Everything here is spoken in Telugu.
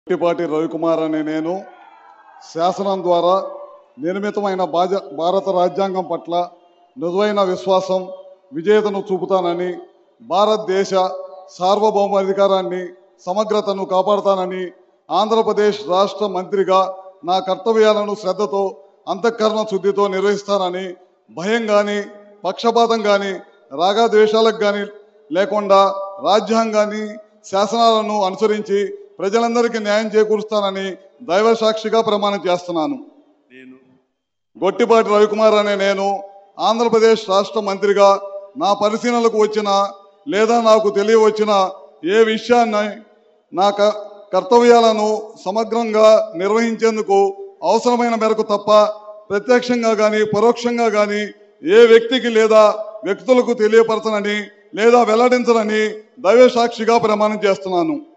గట్టిపాటి రవికుమార్ అనే నేను శాసనం ద్వారా నిర్మితమైన బాజ భారత రాజ్యాంగం పట్ల మృదువైన విశ్వాసం విజేతను చూపుతానని భారతదేశ సార్వభౌమాధికారాన్ని సమగ్రతను కాపాడుతానని ఆంధ్రప్రదేశ్ రాష్ట్ర మంత్రిగా నా కర్తవ్యాలను శ్రద్ధతో అంతఃకరణ శుద్ధితో నిర్వహిస్తానని భయం కానీ పక్షపాతం కానీ రాగద్వేషాలకు కానీ లేకుండా రాజ్యాంగాన్ని శాసనాలను అనుసరించి ప్రజలందరికీ న్యాయం చేకూరుస్తానని దైవ సాక్షిగా ప్రమాణం చేస్తున్నాను నేను గొట్టిపాటి రవికుమార్ అనే నేను ఆంధ్రప్రదేశ్ రాష్ట్ర మంత్రిగా నా పరిశీలనలకు వచ్చిన లేదా నాకు తెలియవచ్చిన ఏ విషయాన్ని నా క- కర్తవ్యాలను సమగ్రంగా నిర్వహించేందుకు అవసరమైన మేరకు తప్ప ప్రత్యక్షంగా కానీ పరోక్షంగా కానీ ఏ వ్యక్తికి లేదా వ్యక్తులకు తెలియపరచనని లేదా వెల్లడించనని దైవ సాక్షిగా ప్రమాణం చేస్తున్నాను